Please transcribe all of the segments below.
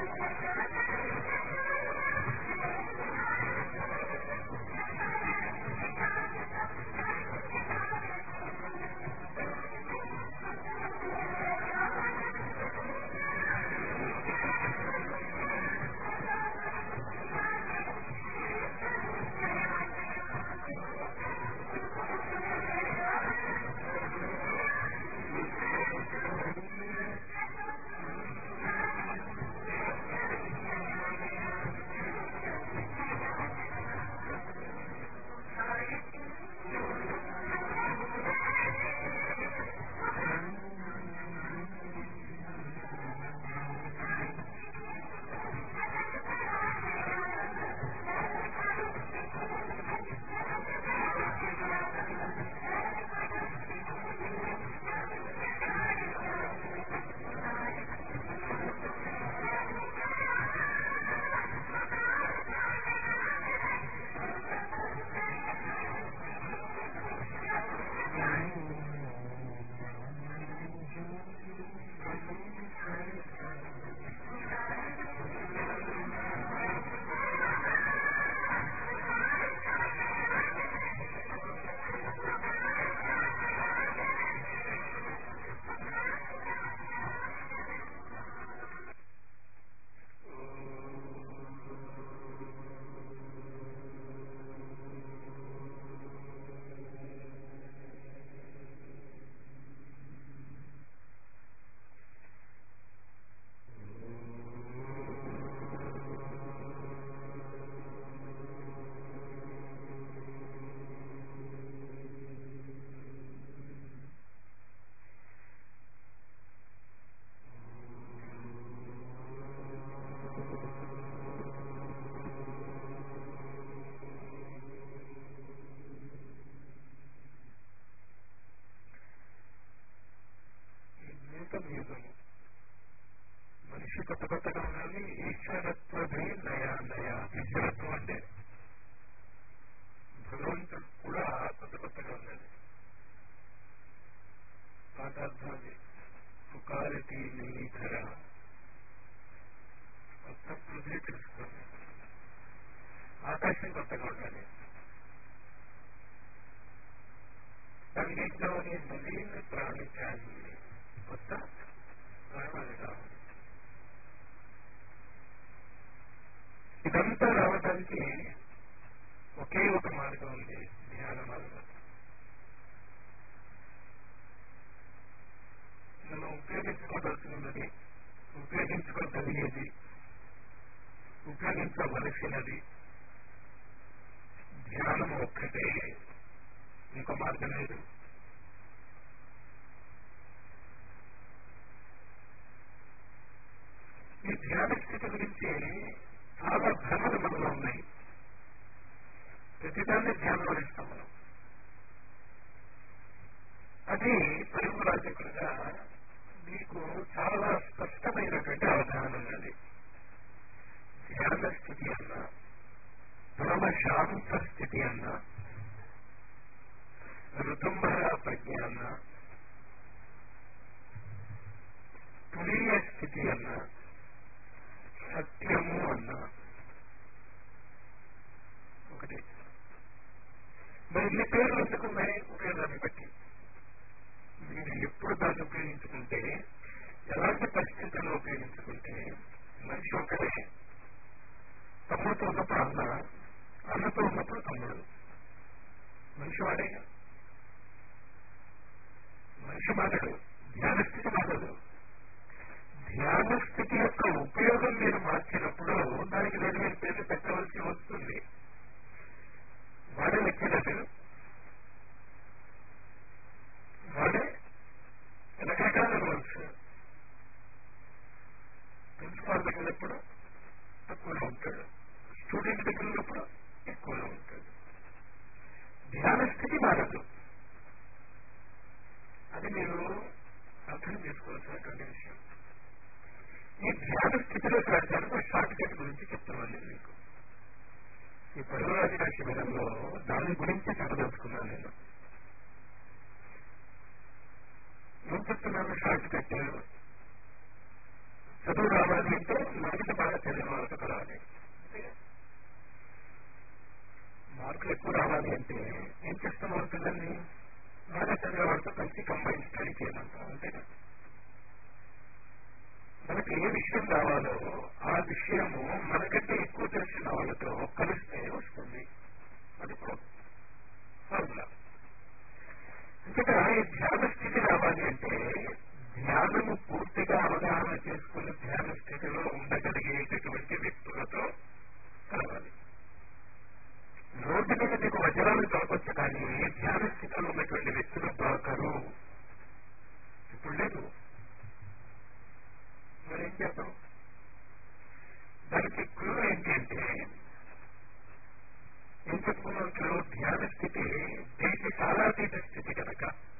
నూతన యుగము మనిషి కొత్త కొత్తగా ఉండాలి ఈశ్వరత్వమే నయా నయా ఈశ్వరత్వం అంటే భగవంతుడు కూడా కొత్త కొత్తగా ఉండాలి పాఠార్థాన్ని పుకారటి నీధర కొత్త పృథ్వీ తెలుసుకోండి ఆకాశం కొత్తగా ఉండాలి దానికి ఏం కావాలి నవీన ప్రాణి చాలి కొత్త ప్రాణాలు కావాలి ఇదంతా రావడానికి ఒకే ఒక మార్గం ఉంది ధ్యాన మార్గం మనం ఉపయోగించుకోవాల్సినది ఉపయోగించుకోగలిగేది ఉపయోగించవలసినది ధ్యానం ఒక్కటే ఇంకో మార్గం లేదు ఈ ధ్యాన స్థితి గురించి చాలా భ్రమలు మనలో ఉన్నాయి ప్రతిదాన్ని ధ్యానం వహిస్తాం మనం అది పరిమరాజకులుగా మీకు చాలా స్పష్టమైనటువంటి అవగాహన ఉన్నది ధ్యాన స్థితి అన్న పరమ శాంత స్థితి అన్న ఋతుంబర ప్రజ్ఞ అన్న తులీయ స్థితి అన్న సత్యము అన్న ఒకటి మరి ఇన్ని పేర్లు ఎందుకున్నాయి ఉపయోగాన్ని బట్టి మీరు ఎప్పుడు దాన్ని ఉపయోగించుకుంటే ఎలాంటి పరిస్థితుల్లో ఉపయోగించుకుంటే మనిషి ఒకటే తమ్ముడితో ఉన్నప్పుడు అన్న అన్నతో ఉన్నప్పుడు తమ్ముడు మనిషి వాడే మనిషి మారడు ధ్యాన స్థితి మారదు ధ్యాన స్థితి యొక్క ఉపయోగం మీరు మార్చినప్పుడు దానికి వేరు వేరు పేర్లు పెట్టవలసి వస్తుంది వాడే లెక్కినట్టు వాడే రకరకాల రూల్స్ ప్రిన్సిపాల్ దగ్గరప్పుడు తక్కువలో ఉంటాడు స్టూడెంట్ దగ్గరప్పుడు ఎక్కువలో ఉంటాడు ధ్యాన స్థితి మారదు అది మీరు అర్థం చేసుకోవాల్సినటువంటి విషయం ఈ ధ్యాన స్థితిలో వెళ్ళడానికి షార్ట్ కట్ గురించి చెప్తున్నాను నేను మీకు ఈ పరువరాజు శిబిరంలో దాని గురించి చెప్పదలుచుకున్నాను నేను ఏం చెప్తున్నాను షార్ట్ కట్ చదువు రావాలి అంటే మొదటి బాగా చదివిన వాళ్ళతో కలవాలి మార్కులు ఎక్కువ రావాలి అంటే ఏం చేస్తాం వాళ్ళ పిల్లల్ని బాగా చదివే వాళ్ళతో కలిసి కంబైన్ స్టడీ చేయమంటాం అంతేగా మనకి ఏ విషయం కావాలో ఆ విషయము మనకంటే ఎక్కువ తెలిసిన వాళ్ళతో కలిస్తే వస్తుంది అది ఫార్ములా అంతేకా ఈ ధ్యాన స్థితి రావాలి అంటే ధ్యానము పూర్తిగా అవగాహన చేసుకుని ధ్యాన స్థితిలో ఉండగలిగేటటువంటి వ్యక్తులతో కలవాలి రోడ్డు మీద మీకు వజ్రాలు దొరకొచ్చు కానీ ధ్యాన స్థితిలో ఉన్నటువంటి వ్యక్తులు దొరకరు ఇప్పుడు లేదు మరి ఏం చేద్దాం దానికి క్లూ ఏంటి అంటే ఏం చెప్పుకున్నట్లు ధ్యాన స్థితి దేశ కాలాతీత స్థితి కనుక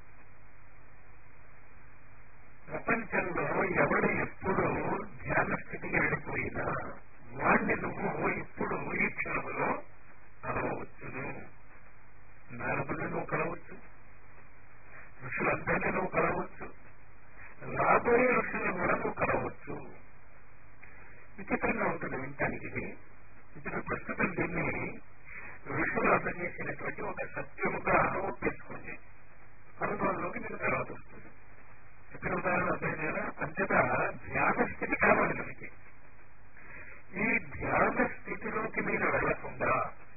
ప్రపంచంలో ఎవడు ఎప్పుడు ధ్యాన స్థితికి వెళ్ళిపోయినా వాణ్ణి నువ్వు ఇప్పుడు ఈ క్షణంలో కలవచ్చును నారదుని నువ్వు కలవచ్చు ఋషులందరినీ నువ్వు కలవచ్చు రాబోయే ఋషులను కూడా నువ్వు కలవచ్చు విచిత్రంగా ఉంటుంది వింటానికి ఇది ఇప్పుడు ప్రస్తుతం దీన్ని ఋషులు అర్థం చేసినటువంటి ఒక సత్యముగా ఒప్పేసుకోండి అనుభవంలోకి మీకు తర్వాత వస్తుంది చెప్పిన ఉదాహరణ అర్థం చేయాలా అంతటా ధ్యాన స్థితి కావాలి మనకి ఈ ధ్యాన స్థితిలోకి మీరు వెళ్లకుండా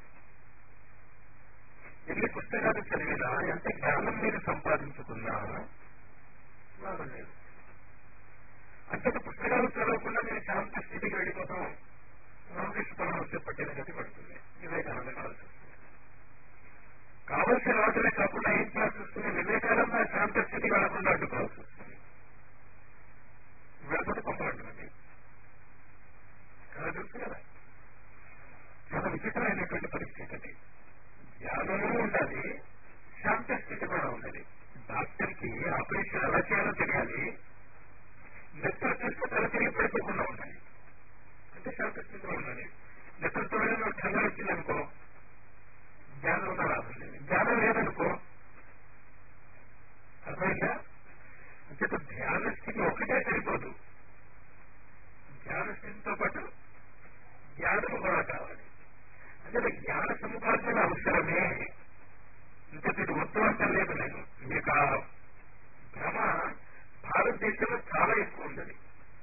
ఎన్ని పుస్తకాలు చదివినా ఎంత జ్ఞానం మీరు సంపాదించుకున్నా లాభం లేదు అంతటి పుస్తకాలు చదవకుండా నేను శాంత స్థితికి వెళ్ళిపోతాం రామకృష్ణ పరమహంస పట్టిన గతి పడుతుంది వివేకానంద కావాల్సి వస్తుంది కావలసిన వాటినే కాకుండా ఏం చేయాల్సి వస్తుంది వివేకానంద శాంత స్థితి వెళ్లకుండా అడ్డుకోవాల్సి వస్తుంది వెళ్ళకపోతే పంపబడుతుంది కదా తెలుసు కదా చాలా విచిత్రమైనటువంటి పరిస్థితి అది జ్ఞానము ఉండాలి శాంత స్థితి కూడా ఉండాలి డాక్టర్కి ఆపరేషన్ ఎలా చేయాలో తెలియాలి నిద్ర చూస్తే తల తిరిగి పడిపోకుండా ఉండాలి అంటే శాంత స్థితిలో ఉండాలి నిద్రతో నువ్వు చంద్ర వచ్చిందనుకో జ్ఞానం ఉన్న లాభం లేదు జ్ఞానం లేదనుకో అర్థమైందా అంటే ధ్యాన స్థితి ఒకటే సరిపోదు ధ్యాన స్థితితో పాటు జ్ఞానము కూడా కావాలి అంటే జ్ఞాన సముపార్జన అవసరమే ఇంకా మీరు వద్దు అంటలేదు నేను మీకు ఆ భ్రమ భారతదేశంలో చాలా ఎక్కువ ఉన్నది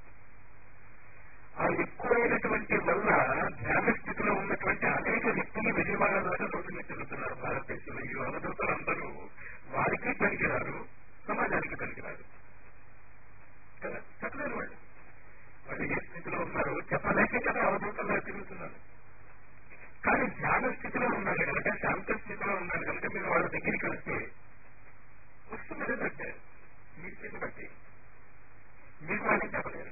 ఆ ఎక్కువైనటువంటి వల్ల ధ్యాన స్థితిలో ఉన్నటువంటి అనేక వ్యక్తులు విజయవాడలోనే రోడ్డు మీద తిరుగుతున్నారు భారతదేశంలో ఈ అవధూతలు అందరూ వారికి పనికిరారు సమాజానికి పనికిరారు కదా చెప్పలేరు వాళ్ళు వాళ్ళు ఏ స్థితిలో ఉన్నారో చెప్పలేకే కదా అవధూతల్లో తిరుగుతున్నారు కానీ ధ్యాన స్థితిలో ఉన్నారు కనుక శాంత స్థితిలో ఉన్నారు కనుక మీరు వాళ్ళ దగ్గరికి వెళ్తే వస్తున్నది బట్టే మీ స్థితి బట్టి మీకు వాళ్ళకి చెప్పలేరు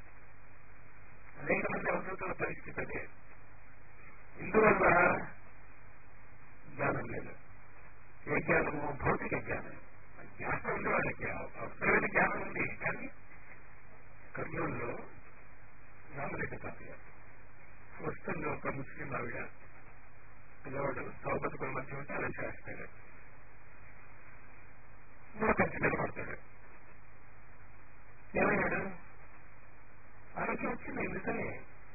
అనేక మంది అవసరతుల పరిస్థితి అదే ఇందువల్ల జ్ఞానం లేదు ఏ జ్ఞానము భౌతిక జ్ఞానం జ్ఞానం ఉంది వాళ్ళకి అవసరమైన జ్ఞానం ఉంది కానీ కర్నూలులో రామరెడ్డి తాతయ్య వస్తుంది ఒక ముస్లిం ఆవిడ పిల్లవాడు సౌపతికుల మధ్య ఉంటే అలా చేస్తాడు మూడకంచి నిలబడతాడు ఏమయ్యాడు ఆరోగ్యం వచ్చింది నిజమే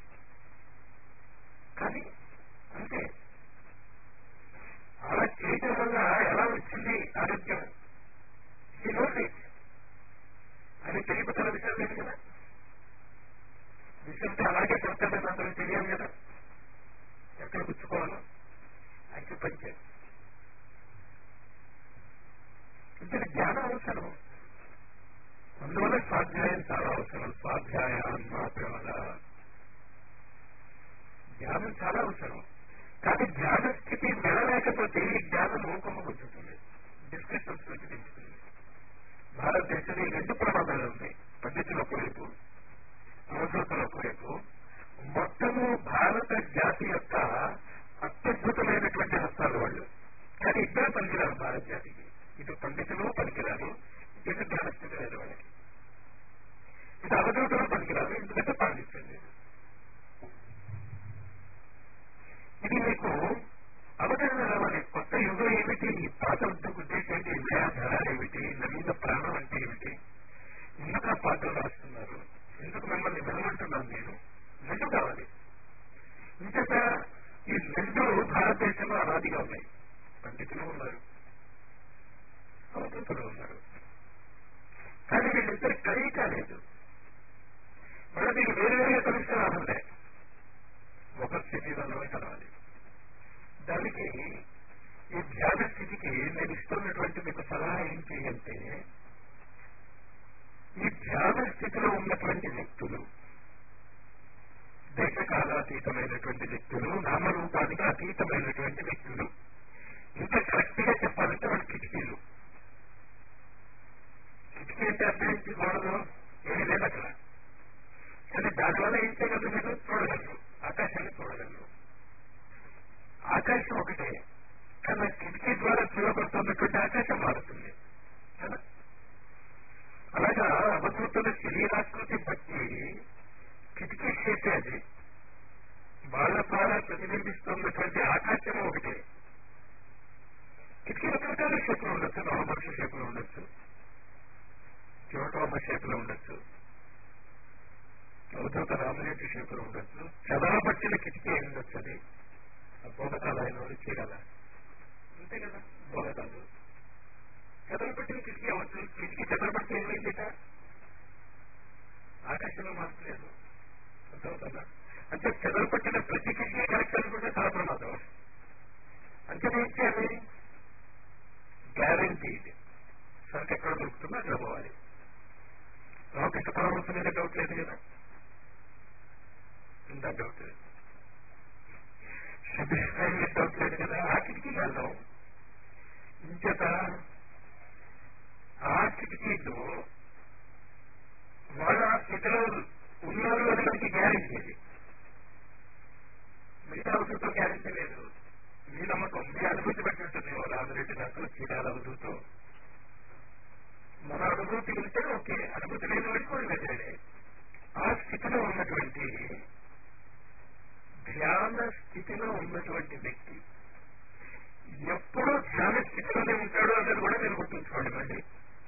కానీ అంతే అలా చేయటం వల్ల ఎలా వచ్చింది ఆరోగ్యం అని తెలియపతల విషయం లేదు కదా విషయంతో అలాగే దొరకదని అందరూ తెలియాలి కదా ఎక్కడ పుచ్చుకోవాలో అక్యుపంచర్ ఇంతటి జ్ఞానం అవసరం అందువల్ల స్వాధ్యాయం చాలా అవసరం స్వాధ్యాయాన్ని మాత్రం వల్ల జ్ఞానం చాలా అవసరం కానీ ధ్యాన స్థితి వెళ్ళలేకపోతే ఈ జ్ఞానం కొమ్మగొచ్చుతుంది డిస్కషన్స్ నుంచి దించుతుంది భారతదేశంలో ఈ రెండు ప్రమాదాలు ఉన్నాయి పండితులు ఒకవైపు అవసరతలు ఒకవైపు మొత్తము భారత జాతి యొక్క అత్యద్భుతమైనటువంటి హస్తాలు వాళ్ళు కానీ ఇద్దరు పనికిరారు భారత జాతికి ఇటు పండితులు పనికిరారు ఇటు జ్ఞానస్థితి లేదు వాళ్ళకి ఇటు అవధూతలు పనికిరారు ఎందుకంటే పాండిత్యం లేదు ఇది మీకు అవతరణ రావాలి కొత్త యుగం ఏమిటి ఈ పాత ఉద్దేశం ఏంటి విద్యాధార ఏమిటి నవీన ప్రాణం అంటే ఏమిటి ఎందుకు ఆ పాటలు రాస్తున్నారు ఎందుకు మిమ్మల్ని అతీతమైనటువంటి వ్యక్తులు నామరూపానికి అతీతమైనటువంటి వ్యక్తులు ఇంకా కరెక్ట్ గా చెప్పాలంటే వాళ్ళు కిటికీలు కిటికీ అంటే అర్థించకూడదు ఏమీ లేదు అక్కడ కానీ దానివల్ల ఏం చేయగలరు మీరు చూడగలరు ఆకాశాన్ని చూడగలరు ఆకాశం ఒకటే కానీ ఆ కిటికీ ద్వారా చూడబడుతున్నటువంటి ఆకాశం మారుతుంది కదా అలాగా అవధూతుల శరీరాకృతి బట్టి కిటికీ షేపే అది వాళ్ళ ద్వారా ప్రతిబింబిస్తున్నటువంటి ఆకాశం ఒకటే కిటికీ రకరకాల షేపులు ఉండొచ్చు నవమర్ష షేపులు ఉండొచ్చు చివటోమ షేపులు ఉండొచ్చు అవధూత రామరెడ్డి షేపులు ఉండొచ్చు చదవబట్టిన కిటికీ ఉండొచ్చు అది భోగతాలు ఆయన వాళ్ళు చీరాల అంతే కదా భోగతాలు చదవబట్టిన కిటికీ అవ్వచ్చు కిటికీ చదవబట్టి ఏమైందిట ఆకాశంలో మార్చలేదు అర్థమవుతుందా అంటే చదవబట్టిన ప్రతి కిటికీ కరెక్ట్ అనుకుంటే చాలా ప్రమాదం అంటే ఏం చేయాలి గ్యారంటీ ఇది సరికి ఎక్కడ దొరుకుతుందో అక్కడ పోవాలి రామకృష్ణ పరమహంస మీద డౌట్ లేదు కదా ఇంత డౌట్ లేదు మీద డౌట్ లేదు కదా ఆ కిటికీ వెళ్దాం ఇంచేత ఆ కిటికీలో వాళ్ళ స్థితిలో ఉన్నారు అని మనకి గ్యారెంటీ ఇది మిగతా అవసరంతో గ్యారెంటీ లేదు మీ నమ్మకం మీ అనుభూతి బట్టి ఉంటుంది రామరెడ్డి నాకు చీరాల అనుభూతో మన అనుభూతి ఉంటే ఓకే అనుభూతి లేని వాడికి కూడా వెతడే ఆ స్థితిలో ఉన్నటువంటి ధ్యాన స్థితిలో ఉన్నటువంటి వ్యక్తి ఎప్పుడూ ధ్యాన స్థితిలోనే ఉంటాడు అన్నది కూడా మీరు గుర్తుంచుకోండి మళ్ళీ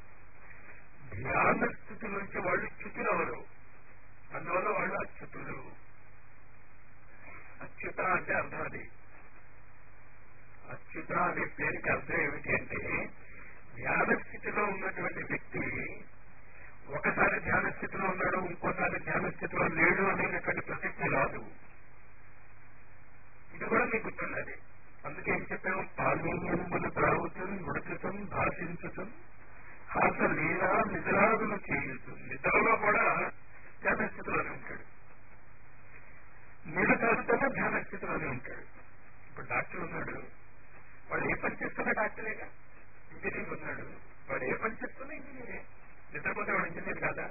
ధ్యాన స్థితి నుంచి వాళ్ళు చ్యుతులవరు అందువల్ల వాళ్ళు అచ్యుతులు అచ్యుత అంటే అర్థం అది అచ్యుత అనే పేరుకి అర్థం ఏమిటి అంటే ధ్యాన స్థితిలో ఉన్నటువంటి వ్యక్తి ఒకసారి ధ్యాన స్థితిలో ఉన్నాడు ఇంకోసారి ధ్యాన స్థితిలో లేడు అనేటువంటి ప్రసక్తి రాదు ఇది కూడా మీకు గుర్తుండాలి అందుకే ఏం చెప్పాము పాల్గొన త్రాగుతం మృతుతం భాషించుతం హాస లీలా నిద్రాదులు చేయుతు నిద్రలో కూడా ధ్యాన స్థితిలోనే ఉంటాడు నీళ్ళు తాగుతున్నా ధ్యాన స్థితిలోనే ఉంటాడు ఇప్పుడు డాక్టర్ ఉన్నాడు వాడు ఏ పని చేస్తున్నా డాక్టరేగా ఇంజనీర్ ఉన్నాడు వాడు ఏ పని చేస్తున్నా ఇంజనీరే నిద్రపోతే వాడు ఇంజనీర్ కాదా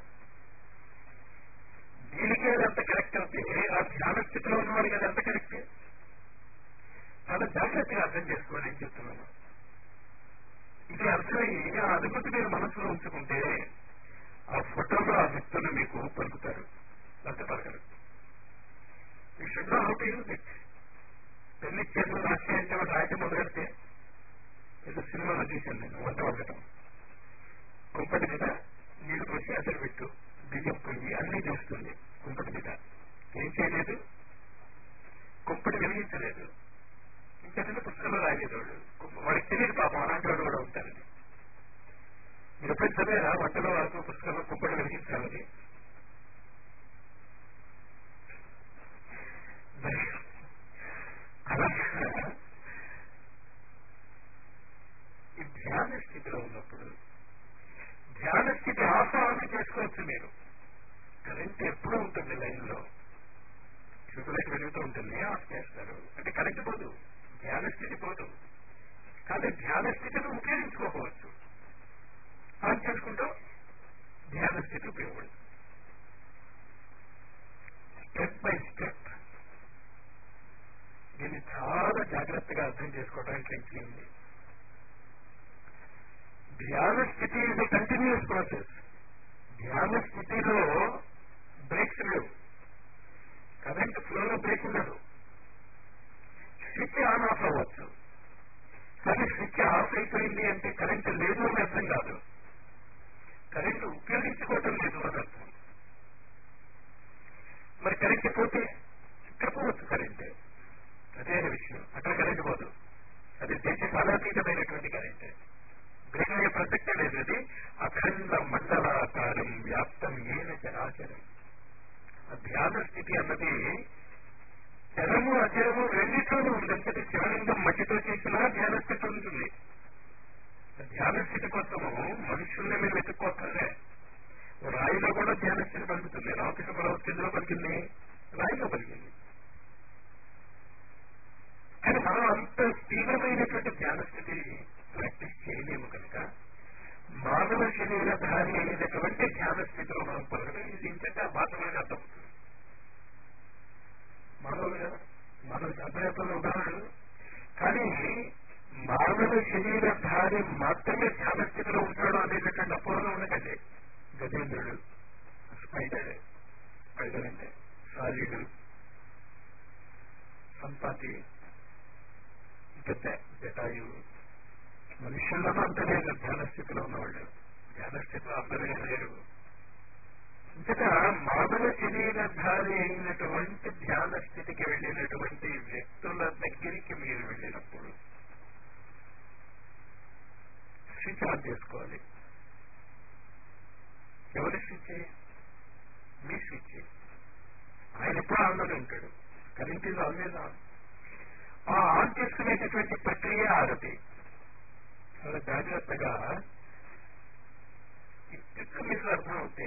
దీనికి అది ఎంత కరెక్ట్ అవుతే ఆ ధ్యాన స్థితిలో ఉన్నవాడికి అది ఎంత కరెక్ట్ చాలా జాగ్రత్తగా అర్థం చేసుకోవాలి ఏం చెప్తున్నాను ఇది అర్థమయ్యి ఆ అనుమతి మీరు మనసులో ఉంచుకుంటే ఆ ఫోటోలో ఆ వ్యక్తులు మీకు పలుకుతారు లేకపోతే పలకరు ఈ should know how to use it పెళ్లి చేతులు రాష్ట్రీయంటే వాడు రాయటం మొదలెడితే ఏదో సినిమాలో చూశాను నేను వంట వండటం కుంపటి మీద నీళ్లు పోసి అసలు పెట్టు బియ్యం పొయ్యి అన్ని చేస్తుంది కుంపటి మీద ఏం చేయలేదు కుంపటి వెలిగించలేదు ఇంకేంటంటే పుస్తకంలో రాయలేదు వాడు వాడికి తెలియదు పాపం అలాంటి వాడు కూడా ఉంటారని మీరు ఎప్పుడైనా చదివారా వంటలో వరకు పుస్తకంలో కుంపటి వెలిగించాలని అలాగా ఈ ధ్యాన స్థితిలో ఉన్నప్పుడు ధ్యాన స్థితి ఆఫ్ ఆన్ చేసుకోవచ్చు మీరు కరెంట్ ఎప్పుడూ ఉంటుంది లైన్లో ట్యూబ్లైట్ వెలుగుతూ ఉంటుంది ఆఫ్ చేస్తారు అంటే కరెంట్ పోదు ధ్యాన స్థితి పోదు కానీ ధ్యాన స్థితిని ఉపయోగించుకోకపోవచ్చు ఆన్ చేసుకుంటూ ధ్యాన స్థితి ఉపయోగపడుతుంది స్టెప్ బై స్టెప్ దీన్ని చాలా జాగ్రత్తగా అర్థం చేసుకోవడానికి ఏంటి ధ్యాన స్థితి ఇది కంటిన్యూస్ ప్రాసెస్ ధ్యాన స్థితిలో బ్రేక్స్ లేవు కరెంట్ ఫ్లోలో బ్రేక్ ఉండదు స్విచ్ ఆన్ ఆఫ్ అవ్వచ్చు కానీ స్విచ్ ఆఫ్ అయిపోయింది అంటే కరెంట్ లేదు అని అర్థం కాదు కరెంట్ ఉపయోగించుకోవటం లేదు అని అర్థం మరి కరెంట్ పోతే ఇక్కడ పోవచ్చు కరెంట్ అదే విషయం అక్కడ కరెంట్ పోదు అది దేశ కాలాతీతమైనటువంటి కరెంట్ బ్రేక్ అయ్యే ప్రసక్తే లేదు అది అఖండ మండలాకారం వ్యాప్తం ఏన చరాచరం ఆ ధ్యాన స్థితి అన్నది చరము అచరము రెండిట్లోనూ ఉందంటే శివలింగం మట్టితో చేసిన ధ్యాన స్థితి ఉంటుంది ధ్యాన స్థితి కోసము మనుషుల్ని మీరు వెతుక్కోకర్లే రాయిలో కూడా ధ్యాన స్థితి పలుకుతుంది రామకృష్ణ పరవస్థితిలో పలికింది రాయిలో పలికింది మానవ అర్థమవుతున్న ఉదాహరణలు కానీ మానవ శరీరధారి మాత్రమే ధ్యాన స్థితిలో ఉంటాడు అనేటటువంటి అపోహలో ఉండకండి గజేంద్రుడు స్పైడర్ స్పైడర్ అంటే సాలీడు సంపాతి పెద్ద జటాయువు మనుషుల్లోనూ అంతనే ధ్యాన స్థితిలో ఉన్నవాళ్ళు ధ్యాన స్థితిలో అందరూ లేరు ఇంతట మానవ శరీరధారి అయినటువంటి ధ్యాన స్థితికి వెళ్ళినటువంటి వ్యక్తుల దగ్గరికి మీరు వెళ్ళినప్పుడు స్విచ్ ఆన్ చేసుకోవాలి ఎవరి స్విచ్ మీ స్విచ్ ఆయన ఎప్పుడు ఆన్లోనే ఉంటాడు కరెంట్ ఇది ఆల్వేజ్ ఆన్ ఆ ఆన్ చేసుకునేటటువంటి ప్రక్రియ ఆరతి చాలా జాగ్రత్తగా ఎక్కువ మీకు అర్థం అవుతే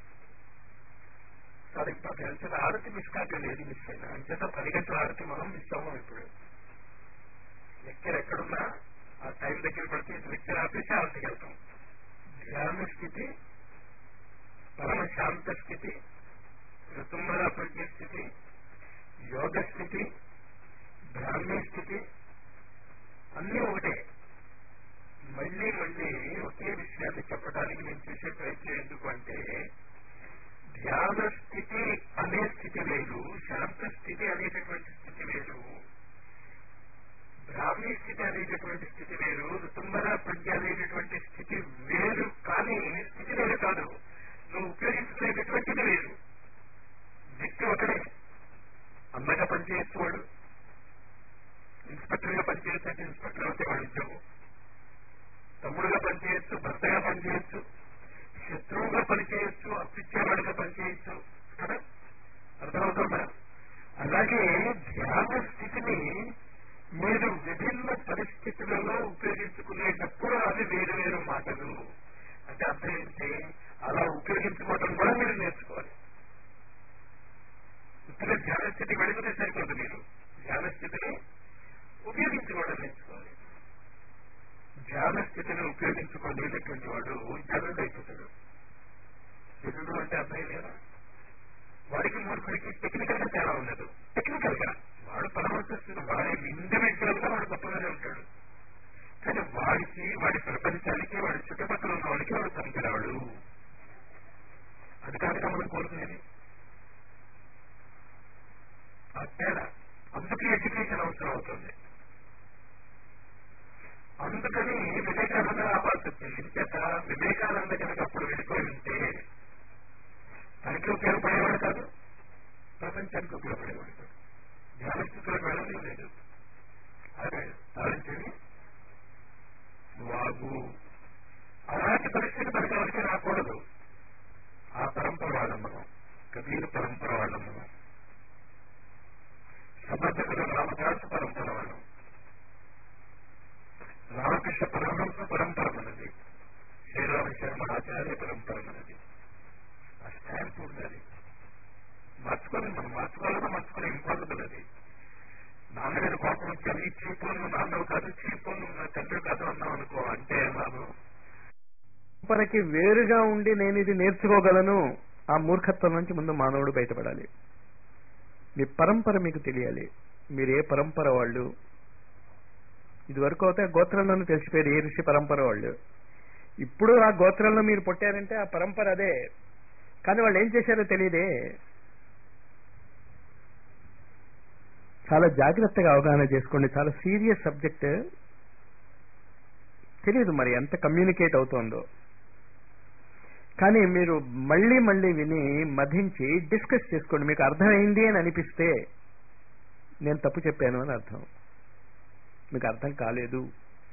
చాలా ఇంపార్టెంట్ అంచేత ఆరతి మిస్ కావట్లేదు ఏది మిస్ అయినా అంచేత పది గంటల ఆరతి మనం మిస్ అవ్వం ఇప్పుడు లెక్కర్ ఎక్కడున్నా ఆ టైం దగ్గర పడితే లెక్కర్ ఆపేసి ఆరతికి వెళ్తాం ధ్యాన స్థితి పరమ శాంత స్థితి ఋతుమర ప్రజ్ఞ స్థితి యోగ స్థితి బ్రాహ్మీ స్థితి అన్నీ ఒకటే మళ్ళీ మళ్ళీ ఒకే విషయాన్ని చెప్పడానికి నేను చేసే ప్రయత్నం ఎందుకు అంటే ధ్యాన స్థితి అనే స్థితి వేరు శాంత స్థితి అనేటటువంటి స్థితి వేరు బ్రాహ్మీ స్థితి అనేటటువంటి స్థితి వేరు ఋతుంబర ప్రజ్ఞ అనేటటువంటి స్థితి వేరు కానీ స్థితి వేరు కాదు నువ్వు ఉపయోగించుకునేటటువంటిది వేరు వ్యక్తి ఒకడే అన్నగా పనిచేయచ్చు వాడు ఇన్స్పెక్టర్ గా పనిచేయచ్చు ఇన్స్పెక్టర్ అయితే వాడు ఉద్యోగం తమ్ముడుగా పనిచేయచ్చు భర్తగా పనిచేయచ్చు శత్రువుగా పనిచేయచ్చు అప్పిచ్చేవాడిగా పనిచేయచ్చు కదా అర్థమవుతుందా అలాగే ధ్యాన స్థితిని మీరు విభిన్న పరిస్థితులలో ఉపయోగించుకునేటప్పుడు అవి వేరు వేరు మాటలు అంటే అర్థం ఏంటి అలా ఉపయోగించుకోవడం కూడా మీరు నేర్చుకోవాలి ఇప్పుడు ధ్యాన స్థితికి వెళితే సరిపోదు మీరు ధ్యాన స్థితిని ఉపయోగించుకోవడం నేర్చుకోవాలి ధ్యాన స్థితిని ఉపయోగించుకోలేనటువంటి వాడు జనుడు అయిపోతాడు జనుడు అంటే అర్థం లేదా వాడికి మూర్ఖుడికి టెక్నికల్ గా తేడా ఉండదు టెక్నికల్ గా వాడు పరమశిస్తుడు వాడి ఇండివిజువల్ గా వాడు గొప్పగానే ఉంటాడు కానీ వాడికి వాడి ప్రపంచానికి వాడి చుట్టుపక్కల ఉన్న వాడికి వాడు పనికిరాడు అది కాదుగా మనం కోరుకునేది ఆ తేడా అందుకే ఎడ్యుకేషన్ అవసరం అవుతుంది అందుకని వివేకానంద రావాల్సి వచ్చింది చేత వివేకానంద కనుక అప్పుడు వెళ్ళిపోయి ఉంటే తనకి ఉపయోగపడేవాడు కాదు ప్రపంచానికి ఉపయోగపడేవాడు కాదు ధ్యాన స్థితిలోకి వెళ్ళడం లేదు అదే ఆలోచించండి వాగు అలాంటి పరిస్థితి మనకి ఎవరికి రాకూడదు ఆ పరంపర వాళ్ళం మనం కబీర్ పరంపర వాళ్ళం మనం సమర్థకుడు రామదాసు పరంపర వాళ్ళం రామకృష్ణ పరమహంస పరంపర మనది శ్రీరామ శర్మ ఆచార్య పరంపర మనది ఆ స్టాంప్ ఉండాలి మార్చుకోవాలి మనం మార్చుకోవాలన్నా మార్చుకోవాలి ఇంపాసిబుల్ అది నాన్న మీద కోపం వచ్చాను ఈ చీపోను నాన్నవు కాదు చీపోను నా తండ్రి కాదు అన్నాం అనుకో అంటే మనం పరకి వేరుగా ఉండి నేను ఇది నేర్చుకోగలను ఆ మూర్ఖత్వం నుంచి ముందు మానవుడు బయటపడాలి మీ పరంపర మీకు తెలియాలి మీరు ఏ పరంపర వాళ్ళు ఇది వరకు అయితే గోత్రంలోనే తెలిసిపోయారు ఏ ఋషి పరంపర వాళ్ళు ఇప్పుడు ఆ గోత్రంలో మీరు పుట్టారంటే ఆ పరంపర అదే కానీ వాళ్ళు ఏం చేశారో తెలియదే చాలా జాగ్రత్తగా అవగాహన చేసుకోండి చాలా సీరియస్ సబ్జెక్ట్ తెలియదు మరి ఎంత కమ్యూనికేట్ అవుతోందో కానీ మీరు మళ్ళీ మళ్ళీ విని మధించి డిస్కస్ చేసుకోండి మీకు అర్థమైంది అని అనిపిస్తే నేను తప్పు చెప్పాను అని అర్థం మీకు అర్థం కాలేదు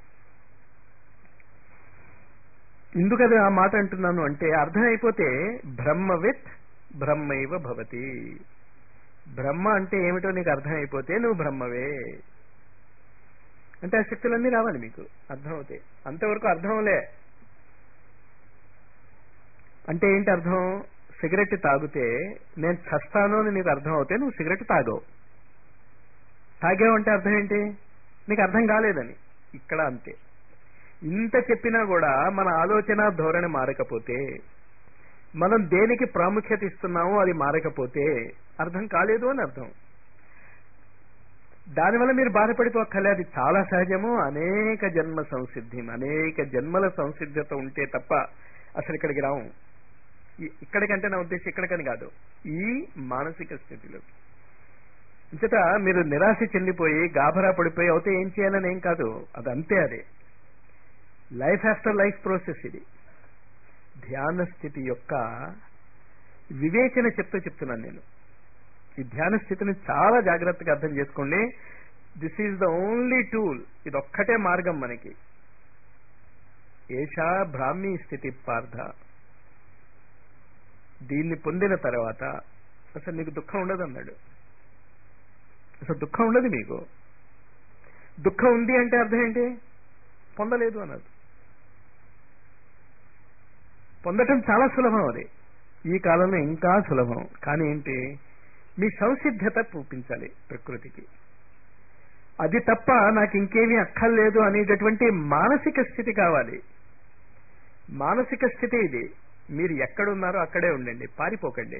ఎందుకది ఆ మాట అంటున్నాను అంటే అర్థమైపోతే బ్రహ్మవిత్ బ్రహ్మైవ భవతి బ్రహ్మ అంటే ఏమిటో నీకు అర్థమైపోతే నువ్వు బ్రహ్మవే అంటే ఆ శక్తులన్నీ రావాలి మీకు అర్థమవుతాయి అంతవరకు అర్థంలే అంటే ఏంటి అర్థం సిగరెట్ తాగితే నేను చస్తాను అని నీకు అర్థం అవుతే నువ్వు సిగరెట్ తాగవు తాగావు అంటే అర్థం ఏంటి నీకు అర్థం కాలేదని ఇక్కడ అంతే ఇంత చెప్పినా కూడా మన ఆలోచన ధోరణి మారకపోతే మనం దేనికి ప్రాముఖ్యత ఇస్తున్నామో అది మారకపోతే అర్థం కాలేదు అని అర్థం దానివల్ల మీరు బాధపడిపోక్కర్లే అది చాలా సహజము అనేక జన్మ సంసిద్ధి అనేక జన్మల సంసిద్ధత ఉంటే తప్ప అసలు ఇక్కడికి రావు ఈ- ఇక్కడికంటే నా ఉద్దేశం ఇక్కడికని కాదు ఈ మానసిక స్థితిలో ఇంతట మీరు నిరాశ చెందిపోయి గాభరా పడిపోయి అవుతే ఏం చేయాలని ఏం కాదు అది అంతే అదే లైఫ్ ఆఫ్టర్ లైఫ్ ప్రాసెస్ ఇది ధ్యాన స్థితి యొక్క వివేచన చెప్తూ చెప్తున్నాను నేను ఈ ధ్యాన స్థితిని చాలా జాగ్రత్తగా అర్థం చేసుకోండి this is the only tool ఇది ఒక్కటే మార్గం మనకి ఏషా బ్రాహ్మీ స్థితి పార్థ దీన్ని పొందిన తర్వాత అసలు నీకు దుఃఖం ఉండదు అన్నాడు అసలు దుఃఖం ఉండదు మీకు దుఃఖం ఉంది అంటే అర్థం ఏంటి పొందలేదు అన్నది పొందటం చాలా సులభం అది ఈ కాలంలో ఇంకా సులభం కానీ ఏంటి మీ సంసిద్ధత చూపించాలి ప్రకృతికి అది తప్ప నాకు ఇంకేమీ అక్కర్లేదు అనేటటువంటి మానసిక స్థితి కావాలి మానసిక స్థితి ఇది మీరు ఎక్కడున్నారో అక్కడే ఉండండి పారిపోకండి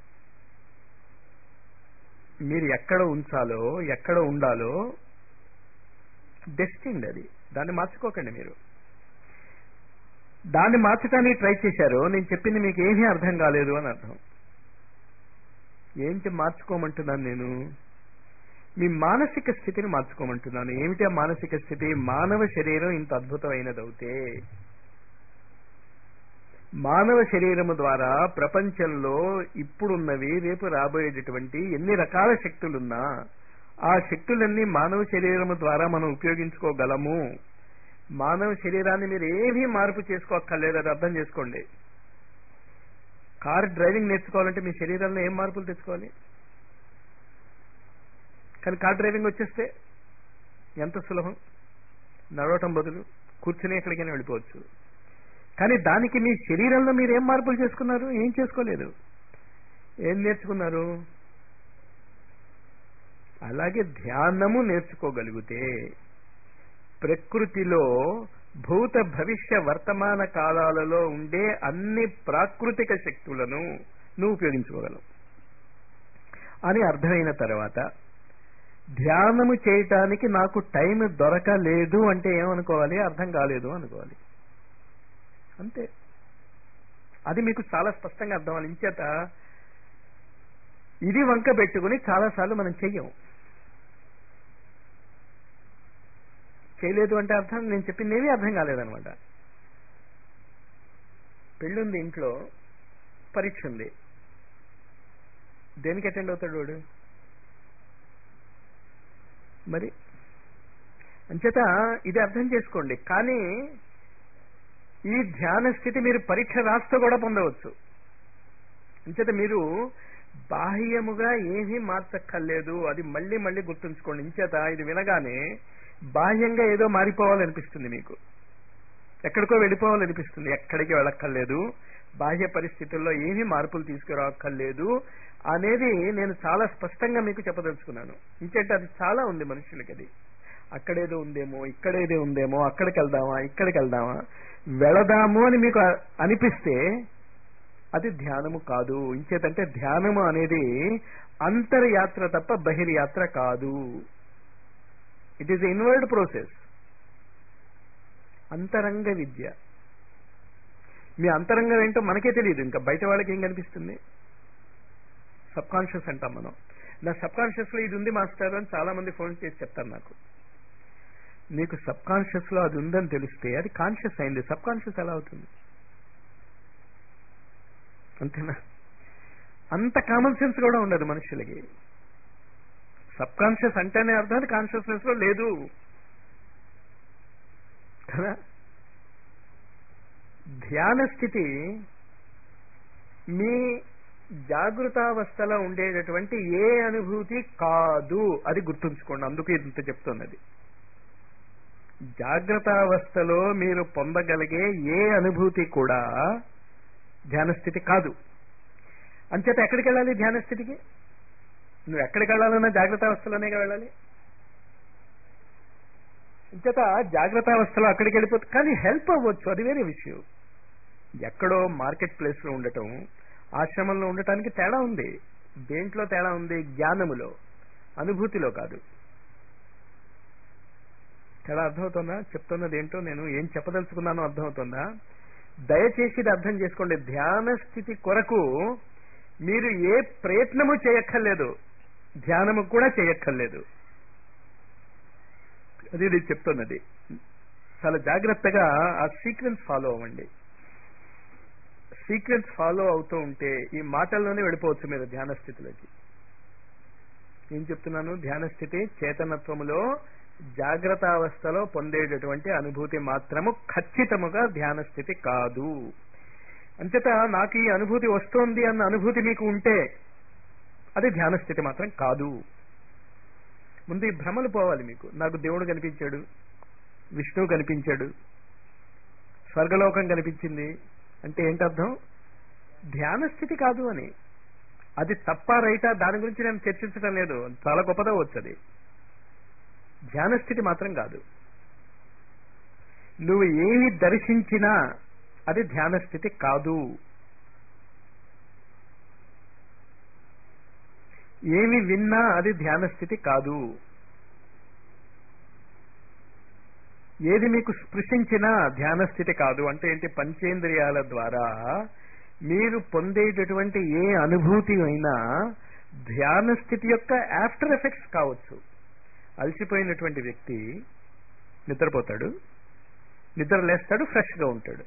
మీరు ఎక్కడ ఉంచాలో ఎక్కడ ఉండాలో డెస్టిండ్ అది దాన్ని మార్చుకోకండి మీరు దాన్ని మార్చడానికి ట్రై చేశారు నేను చెప్పింది మీకు ఏమీ అర్థం కాలేదు అని అర్థం ఏంటి మార్చుకోమంటున్నాను నేను మీ మానసిక స్థితిని మార్చుకోమంటున్నాను ఏమిటి ఆ మానసిక స్థితి మానవ శరీరం ఇంత అద్భుతమైనదవుతే మానవ శరీరము ద్వారా ప్రపంచంలో ఇప్పుడున్నవి రేపు రాబోయేటటువంటి ఎన్ని రకాల శక్తులున్నా ఆ శక్తులన్నీ మానవ శరీరము ద్వారా మనం ఉపయోగించుకోగలము మానవ శరీరాన్ని మీరు ఏమీ మార్పు చేసుకోక్కర్లేదు అది అర్థం చేసుకోండి కార్ డ్రైవింగ్ నేర్చుకోవాలంటే మీ శరీరంలో ఏం మార్పులు తెచ్చుకోవాలి కానీ కార్ డ్రైవింగ్ వచ్చేస్తే ఎంత సులభం నడవటం బదులు కూర్చుని ఎక్కడికైనా వెళ్ళిపోవచ్చు కానీ దానికి మీ శరీరంలో మీరు ఏం మార్పులు చేసుకున్నారు ఏం చేసుకోలేదు ఏం నేర్చుకున్నారు అలాగే ధ్యానము నేర్చుకోగలిగితే ప్రకృతిలో భూత భవిష్య వర్తమాన కాలాలలో ఉండే అన్ని ప్రాకృతిక శక్తులను నువ్వు ఉపయోగించుకోగలవు అని అర్థమైన తర్వాత ధ్యానము చేయటానికి నాకు టైం దొరకలేదు అంటే ఏమనుకోవాలి అర్థం కాలేదు అనుకోవాలి అంతే అది మీకు చాలా స్పష్టంగా అర్థం అవ్వాలి ఇంచేత ఇది వంక పెట్టుకుని చాలాసార్లు మనం చెయ్యం చేయలేదు అంటే అర్థం నేను చెప్పింది ఏమీ అర్థం కాలేదనమాట పెళ్ళుంది ఇంట్లో పరీక్ష ఉంది దేనికి అటెండ్ అవుతాడు వాడు మరి అంచేత ఇది అర్థం చేసుకోండి కానీ ఈ ధ్యాన స్థితి మీరు పరీక్ష రాస్తూ కూడా పొందవచ్చు అంచేత మీరు బాహ్యముగా ఏమీ మార్చక్కర్లేదు అది మళ్ళీ మళ్ళీ గుర్తుంచుకోండి ఇంచేత ఇది వినగానే బాహ్యంగా ఏదో మారిపోవాలనిపిస్తుంది మీకు ఎక్కడికో వెళ్ళిపోవాలనిపిస్తుంది ఎక్కడికి వెళ్ళక్కర్లేదు బాహ్య పరిస్థితుల్లో ఏమీ మార్పులు తీసుకురాక్కర్లేదు అనేది నేను చాలా స్పష్టంగా మీకు చెప్పదలుచుకున్నాను ఇంకేంటే అది చాలా ఉంది మనుషులకి అది అక్కడేదో ఉందేమో ఇక్కడేదో ఉందేమో అక్కడికి వెళ్దామా ఇక్కడికి వెళ్దామా వెళదాము అని మీకు అ- అనిపిస్తే అది ధ్యానము కాదు ఇంచేతంటే ధ్యానము అనేది అంతర్యాత్ర తప్ప బహిర్యాత్ర కాదు ఇట్ ఈస్ ఇన్వర్డ్ ప్రోసెస్ అంతరంగ విద్య మీ అంతరంగం ఏంటో మనకే తెలియదు ఇంకా బయట వాళ్ళకి ఏం కనిపిస్తుంది సబ్ కాన్షియస్ అంటాం మనం నా సబ్ కాన్షియస్ లో ఇది ఉంది మాస్టర్ అని చాలా మంది ఫోన్ చేసి చెప్తారు నాకు నీకు సబ్ కాన్షియస్ లో అది ఉందని తెలిస్తే అది కాన్షియస్ అయింది సబ్ కాన్షియస్ ఎలా అవుతుంది అంతేనా అంత కామన్ సెన్స్ కూడా ఉండదు మనుషులకి సబ్ కాన్షియస్ అంటేనే అర్థం అది కాన్షియస్నెస్ లో లేదు కదా ధ్యాన స్థితి మీ జాగృతావస్థలో ఉండేటటువంటి ఏ అనుభూతి కాదు అది గుర్తుంచుకోండి అందుకే ఇంత చెప్తున్నది జాగ్రత్తావస్థలో మీరు పొందగలిగే ఏ అనుభూతి కూడా ధ్యాన స్థితి కాదు అంచేత ఎక్కడికి వెళ్ళాలి ధ్యాన స్థితికి నువ్వు ఎక్కడికి వెళ్ళాలన్నా జాగ్రత్త అవస్థలోనేగా వెళ్ళాలి అంచేత జాగ్రత్త అవస్థలో అక్కడికి వెళ్ళిపోతుంది కానీ హెల్ప్ అవ్వచ్చు అది వేరే విషయం ఎక్కడో మార్కెట్ ప్లేస్ లో ఉండటం ఆశ్రమంలో ఉండటానికి తేడా ఉంది దేంట్లో తేడా ఉంది జ్ఞానములో అనుభూతిలో కాదు చాలా అర్థమవుతుందా చెప్తున్నది ఏంటో నేను ఏం చెప్పదలుచుకున్నానో అర్థమవుతుందా దయచేసి ఇది అర్థం చేసుకోండి ధ్యాన స్థితి కొరకు మీరు ఏ ప్రయత్నము చేయక్కర్లేదు ధ్యానము కూడా చేయక్కర్లేదు అది నేను చెప్తున్నది చాలా జాగ్రత్తగా ఆ సీక్వెన్స్ ఫాలో అవ్వండి సీక్వెన్స్ ఫాలో అవుతూ ఉంటే ఈ మాటల్లోనే వెళ్ళిపోవచ్చు మీరు ధ్యాన స్థితిలోకి ఏం చెప్తున్నాను ధ్యాన స్థితి చేతనత్వములో జాగ్రత్త అవస్థలో పొందేటటువంటి అనుభూతి మాత్రము ఖచ్చితముగా ధ్యాన స్థితి కాదు అంచేత నాకు ఈ అనుభూతి వస్తోంది అన్న అనుభూతి మీకు ఉంటే అది ధ్యాన స్థితి మాత్రం కాదు ముందు ఈ భ్రమలు పోవాలి మీకు నాకు దేవుడు కనిపించాడు విష్ణువు కనిపించాడు స్వర్గలోకం కనిపించింది అంటే ఏంటర్థం ధ్యాన స్థితి కాదు అని అది తప్ప రైటా దాని గురించి నేను చర్చించడం లేదు చాలా గొప్పదో వచ్చది ధ్యాన స్థితి మాత్రం కాదు నువ్వు ఏమి దర్శించినా అది ధ్యాన స్థితి కాదు ఏమి విన్నా అది ధ్యాన స్థితి కాదు ఏది మీకు స్పృశించినా ధ్యాన స్థితి కాదు అంటే ఏంటి పంచేంద్రియాల ద్వారా మీరు పొందేటటువంటి ఏ అనుభూతి అయినా ధ్యాన స్థితి యొక్క ఆఫ్టర్ ఎఫెక్ట్స్ కావచ్చు అలసిపోయినటువంటి వ్యక్తి నిద్రపోతాడు నిద్ర లేస్తాడు ఫ్రెష్ గా ఉంటాడు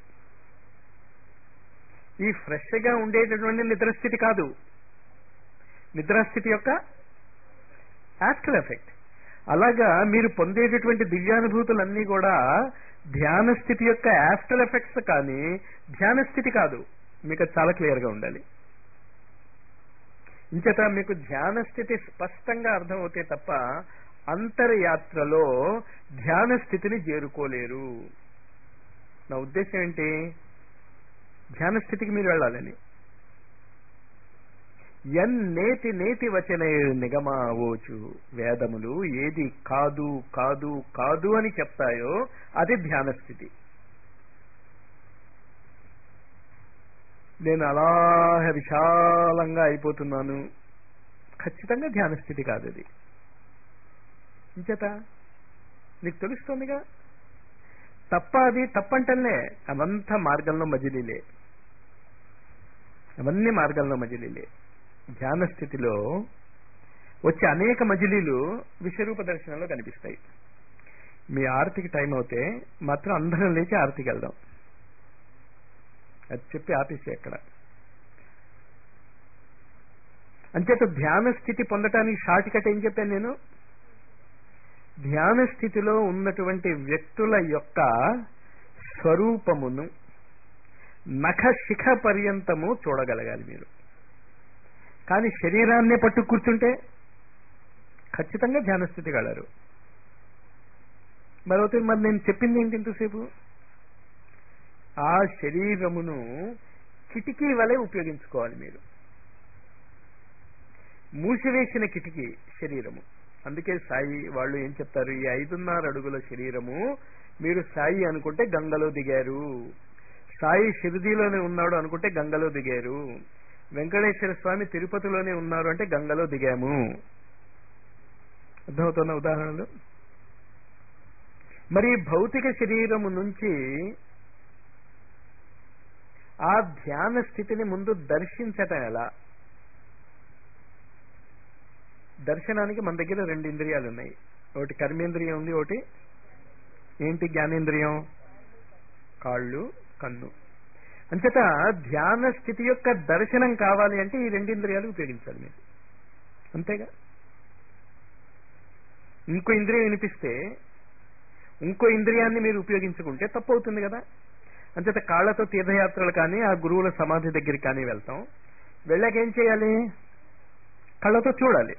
ఈ ఫ్రెష్ గా ఉండేటటువంటి నిద్రస్థితి కాదు నిద్రాస్థితి యొక్క ఆఫ్టర్ ఎఫెక్ట్ అలాగా మీరు పొందేటటువంటి దివ్యానుభూతులన్నీ కూడా ధ్యాన స్థితి యొక్క ఆఫ్టర్ ఎఫెక్ట్స్ కానీ ధ్యాన స్థితి కాదు మీకు అది చాలా క్లియర్ గా ఉండాలి ఇంచేత మీకు ధ్యాన స్థితి స్పష్టంగా అర్థమవుతే తప్ప అంతర్యాత్రలో ధ్యాన స్థితిని చేరుకోలేరు నా ఉద్దేశం ఏంటి ధ్యాన స్థితికి మీరు వెళ్ళాలని ఎన్ నేతి నేతి వచన నిగమావోచు వేదములు ఏది కాదు కాదు కాదు అని చెప్తాయో అది ధ్యాన స్థితి నేను అలా విశాలంగా అయిపోతున్నాను ఖచ్చితంగా ధ్యాన స్థితి కాదు అది ఇంచేత నీకు తెలుస్తుందిగా తప్ప అది తప్పంటలే అవంతా మార్గంలో మజిలీలే అవన్నీ మార్గంలో మజిలీలే ధ్యాన స్థితిలో వచ్చే అనేక మజిలీలు విశ్వరూప దర్శనంలో కనిపిస్తాయి మీ ఆరతికి టైం అవుతే మాత్రం అందరం లేచి ఆరతికి వెళ్దాం అది చెప్పి ఆపేసి అక్కడ అంచేత ధ్యాన స్థితి పొందటానికి షార్ట్ కట్ ఏం చెప్పాను నేను ధ్యాన స్థితిలో ఉన్నటువంటి వ్యక్తుల యొక్క స్వరూపమును నఖ శిఖ పర్యంతము చూడగలగాలి మీరు కానీ శరీరాన్నే పట్టు కూర్చుంటే ఖచ్చితంగా ధ్యాన స్థితి గలరు మరొకటి మరి నేను చెప్పింది ఏంటి ఇంతసేపు ఆ శరీరమును కిటికీ వలె ఉపయోగించుకోవాలి మీరు మూసివేసిన కిటికీ శరీరము అందుకే సాయి వాళ్ళు ఏం చెప్తారు ఈ ఐదున్నర అడుగుల శరీరము మీరు సాయి అనుకుంటే గంగలో దిగారు సాయి షిరిడీలోనే ఉన్నాడు అనుకుంటే గంగలో దిగారు వెంకటేశ్వర స్వామి తిరుపతిలోనే ఉన్నారు అంటే గంగలో దిగాము అర్థమవుతున్న ఉదాహరణలు మరి భౌతిక శరీరము నుంచి ఆ ధ్యాన స్థితిని ముందు దర్శించటం ఎలా దర్శనానికి మన దగ్గర రెండు ఇంద్రియాలు ఉన్నాయి ఒకటి కర్మేంద్రియం ఉంది ఒకటి ఏంటి జ్ఞానేంద్రియం కాళ్ళు కన్ను అంచేత ధ్యాన స్థితి యొక్క దర్శనం కావాలి అంటే ఈ రెండు ఇంద్రియాలు ఉపయోగించాలి మీరు అంతేగా ఇంకో ఇంద్రియం వినిపిస్తే ఇంకో ఇంద్రియాన్ని మీరు ఉపయోగించుకుంటే తప్పు అవుతుంది కదా అంచేత కాళ్లతో తీర్థయాత్రలు కానీ ఆ గురువుల సమాధి దగ్గరికి కానీ వెళ్తాం వెళ్ళాక ఏం చేయాలి కళ్ళతో చూడాలి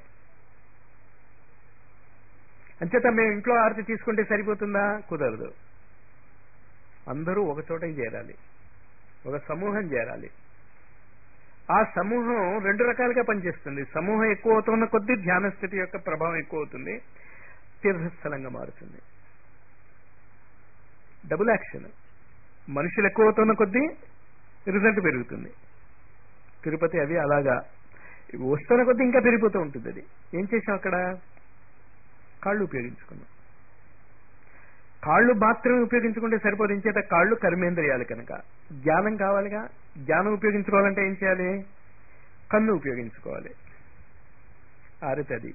అంచేత మేము ఇంట్లో ఆరతి తీసుకుంటే సరిపోతుందా కుదరదు అందరూ ఒక చోట చేరాలి ఒక సమూహం చేరాలి ఆ సమూహం రెండు రకాలుగా పనిచేస్తుంది సమూహం ఎక్కువ అవుతున్న కొద్దీ ధ్యాన స్థితి యొక్క ప్రభావం ఎక్కువ అవుతుంది తీర్థస్థలంగా మారుతుంది డబుల్ యాక్షన్ మనుషులు ఎక్కువ అవుతున్న కొద్దీ రిజల్ట్ పెరుగుతుంది తిరుపతి అవి అలాగా వస్తున్న కొద్దీ ఇంకా పెరిగిపోతూ ఉంటుంది అది ఏం చేసాం అక్కడ కాళ్ళు ఉపయోగించుకున్నాం కాళ్ళు మాత్రమే ఉపయోగించుకుంటే సరిపోదు ఇంచేత కాళ్ళు కర్మేంద్రియాలు కనుక జ్ఞానం కావాలిగా జ్ఞానం ఉపయోగించుకోవాలంటే ఏం చేయాలి కన్ను ఉపయోగించుకోవాలి ఆరుతది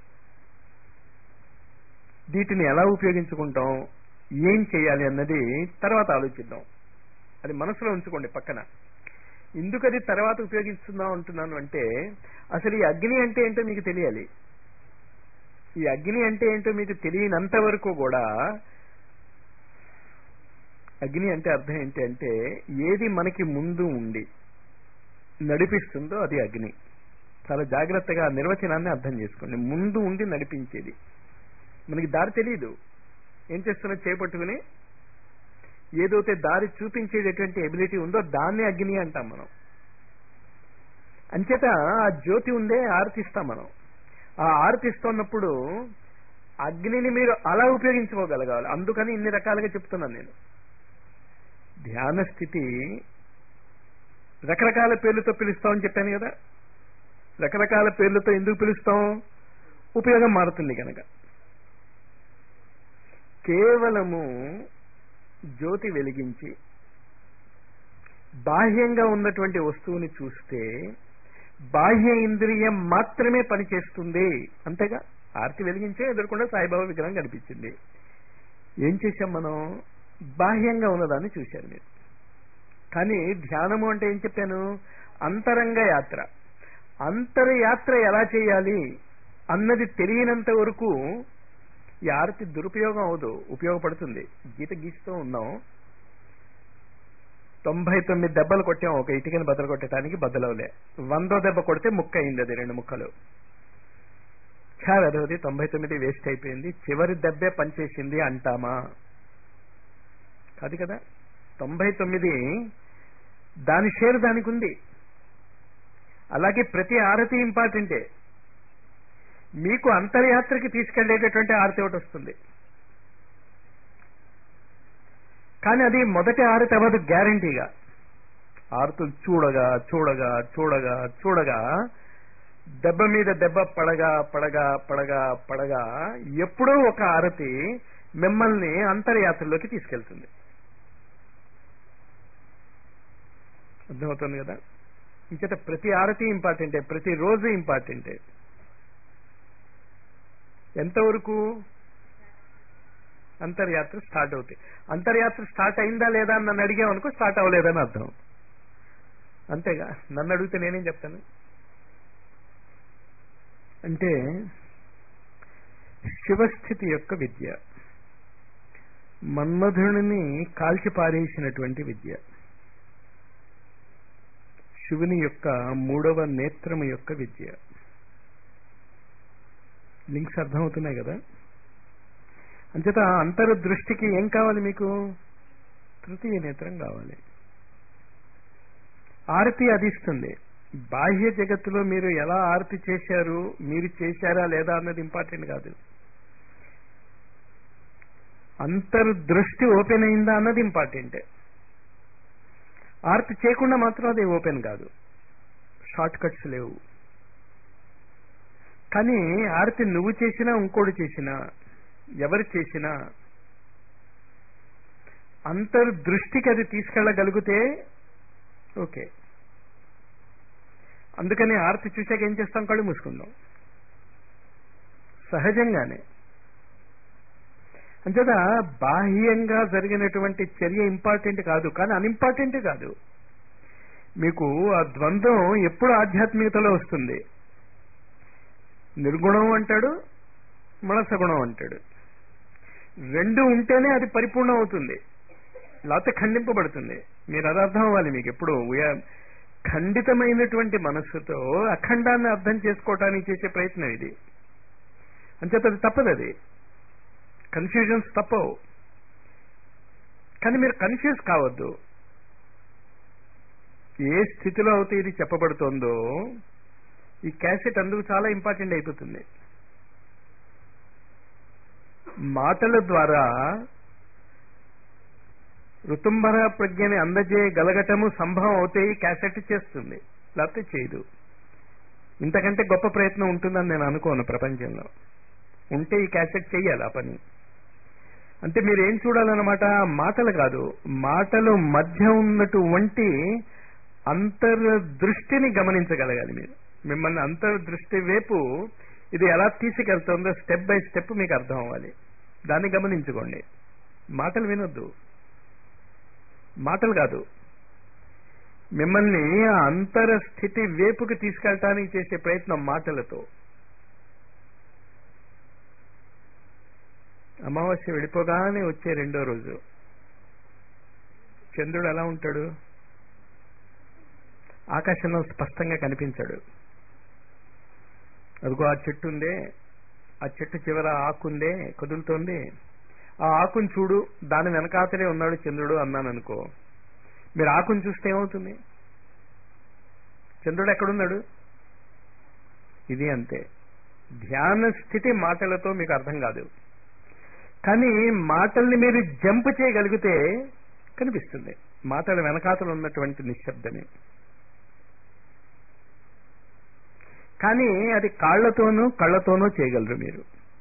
వీటిని ఎలా ఉపయోగించుకుంటాం ఏం చేయాలి అన్నది తర్వాత ఆలోచిద్దాం అది మనసులో ఉంచుకోండి పక్కన ఎందుకు అది తర్వాత ఉపయోగిస్తున్నాం అంటున్నాను అంటే అసలు ఈ అగ్ని అంటే ఏంటో మీకు తెలియాలి ఈ అగ్ని అంటే ఏంటో మీకు తెలియనంత వరకు కూడా అగ్ని అంటే అర్థం ఏంటి అంటే ఏది మనకి ముందు ఉండి నడిపిస్తుందో అది అగ్ని చాలా జాగ్రత్తగా ఆ నిర్వచనాన్ని అర్థం చేసుకోండి ముందు ఉండి నడిపించేది మనకి దారి తెలియదు ఏం చేస్తున్నా చేపట్టుకుని ఏదైతే దారి చూపించేటటువంటి ఎబిలిటీ ఉందో దాన్ని అగ్ని అంటాం మనం అంచేత ఆ జ్యోతి ఉందే ఆరతిస్తాం మనం ఆ ఆరతిస్తున్నప్పుడు అగ్నిని మీరు అలా ఉపయోగించుకోగలగాలి అందుకని ఇన్ని రకాలుగా చెప్తున్నాను నేను ధ్యాన స్థితి రకరకాల పేర్లతో పిలుస్తామని చెప్పాను కదా రకరకాల పేర్లతో ఎందుకు పిలుస్తాం ఉపయోగం మారుతుంది కనుక కేవలము జ్యోతి వెలిగించి బాహ్యంగా ఉన్నటువంటి వస్తువుని చూస్తే బాహ్య ఇంద్రియం మాత్రమే పనిచేస్తుంది అంతేగా ఆర్తి వెలిగించే ఎదుర్కొండ సాయిబాబా విగ్రహం కనిపించింది ఏం చేశాం మనం బాహ్యంగా ఉన్నదాన్ని చూశారు మీరు కానీ ధ్యానము అంటే ఏం చెప్పాను అంతరంగ యాత్ర అంతర్యాత్ర ఎలా చేయాలి అన్నది తెలియనంత వరకు ఈ ఆరతి దురుపయోగం అవదు ఉపయోగపడుతుంది గీత గీస్తూ ఉన్నాం తొంభై తొమ్మిది దెబ్బలు కొట్టాం ఒక ఇటుకని బద్దలు కొట్టడానికి బద్దలవలే వందో దెబ్బ కొడితే ముక్క అయింది అది రెండు ముక్కలు అదవది తొంభై తొమ్మిది వేస్ట్ అయిపోయింది చివరి దెబ్బే పనిచేసింది అంటామా కాదు కదా తొంభై తొమ్మిది దాని షేర్ దానికి ఉంది అలాగే ప్రతి ఆరతి ఇంపార్టెంటే మీకు అంతర్యాత్రకి తీసుకెళ్లేటటువంటి ఆరతి ఒకటి వస్తుంది కానీ అది మొదటి ఆరతి అవ్వదు గ్యారంటీగా ఆరతులు చూడగా చూడగా చూడగా చూడగా దెబ్బ మీద దెబ్బ పడగా పడగా పడగా పడగా ఎప్పుడో ఒక ఆరతి మిమ్మల్ని అంతర్యాత్రలోకి తీసుకెళ్తుంది అర్థమవుతుంది కదా ఇంచేత ప్రతి ఆరతి ఇంపార్టెంటే ప్రతి రోజు ఇంపార్టెంటే ఎంతవరకు అంతర్యాత్ర స్టార్ట్ అవుతాయి అంతర్యాత్ర స్టార్ట్ అయిందా లేదా అని నన్ను అడిగామనుకో స్టార్ట్ అవ్వలేదని అర్థం అంతేగా నన్ను అడిగితే నేనేం చెప్తాను అంటే శివస్థితి యొక్క విద్య మన్మధుడిని కాల్చి పారేసినటువంటి విద్య శివుని యొక్క మూడవ నేత్రము యొక్క విద్య లింక్స్ అర్థమవుతున్నాయి కదా అంచేత అంతర్దృష్టికి ఏం కావాలి మీకు తృతీయ నేత్రం కావాలి ఆరతి అదిస్తుంది బాహ్య జగత్తులో మీరు ఎలా ఆరతి చేశారు మీరు చేశారా లేదా అన్నది ఇంపార్టెంట్ కాదు అంతర్దృష్టి ఓపెన్ అయిందా అన్నది ఇంపార్టెంటే ఆర్తి చేయకుండా మాత్రం అది ఓపెన్ కాదు షార్ట్ కట్స్ లేవు కానీ ఆరతి నువ్వు చేసినా ఇంకోటి చేసినా ఎవరు చేసినా అంతర్దృష్టికి అది తీసుకెళ్ళగలిగితే ఓకే అందుకని ఆరతి చూశాక ఏం చేస్తాం కళ్ళు మూసుకుందాం సహజంగానే అంచేత బాహ్యంగా జరిగినటువంటి చర్య ఇంపార్టెంట్ కాదు కానీ అన్ఇంపార్టెంట్ కాదు మీకు ఆ ద్వంద్వం ఎప్పుడు ఆధ్యాత్మికతలో వస్తుంది నిర్గుణం అంటాడు మనసగుణం అంటాడు రెండు ఉంటేనే అది పరిపూర్ణం అవుతుంది లేకపోతే ఖండింపబడుతుంది మీరు అది అర్థం అవ్వాలి మీకు ఎప్పుడు ఖండితమైనటువంటి మనస్సుతో అఖండాన్ని అర్థం చేసుకోవటానికి చేసే ప్రయత్నం ఇది అంచేత అది తప్పదు అది కన్ఫ్యూజన్స్ తప్పవు కానీ మీరు కన్ఫ్యూజ్ కావద్దు ఏ స్థితిలో అయితే ఇది చెప్పబడుతోందో ఈ క్యాసెట్ అందుకు చాలా ఇంపార్టెంట్ అయిపోతుంది మాటల ద్వారా ఋతుంబర ప్రజ్ఞని అందజేయగలగటము సంభవం అవుతే ఈ క్యాసెట్ చేస్తుంది లేకపోతే చేయదు ఇంతకంటే గొప్ప ప్రయత్నం ఉంటుందని నేను అనుకోను ప్రపంచంలో ఉంటే ఈ క్యాసెట్ చెయ్యాలి ఆ పని అంటే మీరు ఏం చూడాలన్నమాట మాటలు కాదు మాటలు మధ్య ఉన్నటువంటి అంతర్దృష్టిని గమనించగలగాలి మీరు మిమ్మల్ని అంతర్దృష్టి వైపు ఇది ఎలా తీసుకెళ్తుందో స్టెప్ బై స్టెప్ మీకు అర్థం అవ్వాలి దాన్ని గమనించుకోండి మాటలు వినొద్దు మాటలు కాదు మిమ్మల్ని ఆ అంతర స్థితి వేపుకి తీసుకెళ్ళటానికి చేసే ప్రయత్నం మాటలతో అమావాస్య వెళ్ళిపోగానే వచ్చే రెండో రోజు చంద్రుడు ఎలా ఉంటాడు ఆకాశంలో స్పష్టంగా కనిపించాడు అదిగో ఆ చెట్టు ఉందే ఆ చెట్టు చివర ఆకుందే కదులుతోంది ఆ ఆకుని చూడు దాని వెనకాతలే ఉన్నాడు చంద్రుడు అన్నాను అనుకో మీరు ఆకుని చూస్తే ఏమవుతుంది చంద్రుడు ఎక్కడున్నాడు ఇది అంతే ధ్యాన స్థితి మాటలతో మీకు అర్థం కాదు కానీ మాటల్ని మీరు జంప్ చేయగలిగితే కనిపిస్తుంది మాటల వెనకాతలు ఉన్నటువంటి నిశ్శబ్దమే కానీ అది కాళ్లతోనూ కళ్ళతోనూ చేయగలరు మీరు